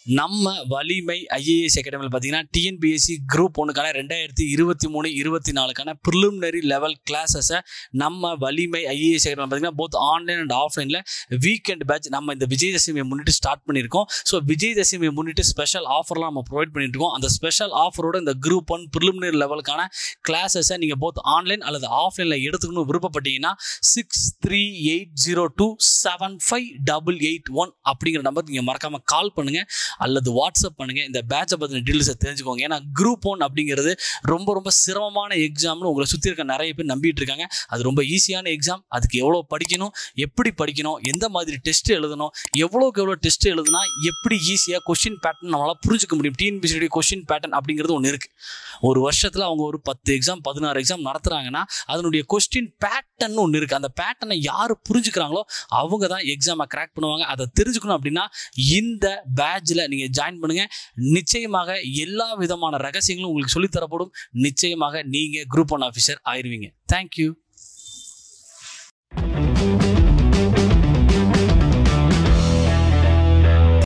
நம்ம வலிமை ஐஏஎஸ் அகாடமியில் பார்த்தீங்கன்னா டிஎன்பிஎஸ்சி குரூப் ஒன்றுக்கான ரெண்டாயிரத்தி இருபத்தி மூணு இருபத்தி நாலுக்கான ப்ரிலிமினரி லெவல் கிளாஸஸை நம்ம வலிமை ஐஏஎஸ் அகாடமி பார்த்தீங்கன்னா போத் ஆன்லைன் அண்ட் ஆஃப்லைனில் வீக்கெண்ட் பேட்ச் நம்ம இந்த விஜயதசமியை முன்னிட்டு ஸ்டார்ட் பண்ணியிருக்கோம் ஸோ விஜயதசமியை முன்னிட்டு ஸ்பெஷல் ஆஃபர்லாம் நம்ம ப்ரொவைட் பண்ணிட்டு இருக்கோம் அந்த ஸ்பெஷல் ஆஃபரோட இந்த குரூப் ஒன் ப்ரிலிமினரி லெவலுக்கான கிளாஸஸை நீங்கள் போத் ஆன்லைன் அல்லது ஆஃப்லைனில் எடுத்துக்கணும் விருப்பப்பட்டீங்கன்னா six three eight zero two seven five double eight one அப்படிங்கிற நம்பர் நீங்கள் மறக்காமல் கால் பண்ணுங்கள் அல்லது வாட்ஸ்அப் பண்ணுங்கள் இந்த பேட்சை பற்றின டீட்டெயில்ஸை தெரிஞ்சுக்கோங்க ஏன்னா குரூப் ஒன் அப்படிங்கிறது ரொம்ப ரொம்ப சிரமமான எக்ஸாம்னு உங்களை சுற்றி இருக்க நிறைய பேர் நம்பிட்டு இருக்காங்க அது ரொம்ப ஈஸியான எக்ஸாம் அதுக்கு எவ்வளோ படிக்கணும் எப்படி படிக்கணும் எந்த மாதிரி டெஸ்ட் எழுதணும் எவ்வளோக்கு எவ்வளோ டெஸ்ட் எழுதுனா எப்படி ஈஸியாக கொஷின் பேட்டர்ன் நம்மளால் புரிஞ்சுக்க முடியும் டிஎன்பிசியுடைய கொஷின் பேட்டர்ன் அப்படிங்கிறது ஒன்று இருக்குது ஒரு வருஷத்தில் அவங்க ஒரு பத்து எக்ஸாம் பதினாறு எக்ஸாம் நடத்துகிறாங்கன்னா அதனுடைய கொஸ்டின் பேட்டர்ன் ஒன்று இருக்குது அந்த பேட்டர்னை யார் புரிஞ்சுக்கிறாங்களோ அவங்க தான் எக்ஸாமை கிராக் பண்ணுவாங்க அதை தெரிஞ்சுக்கணும் அப்படின்னா இந்த பேட்சில் நீங்கள் ஜாயின் பண்ணுங்கள் நிச்சயமாக எல்லா விதமான ரகசியங்களும் உங்களுக்கு சொல்லித்தரப்படும் நிச்சயமாக நீங்கள் குரூப் ஒன் ஆஃபீஸர் ஆயிருவீங்க தேங்க்யூ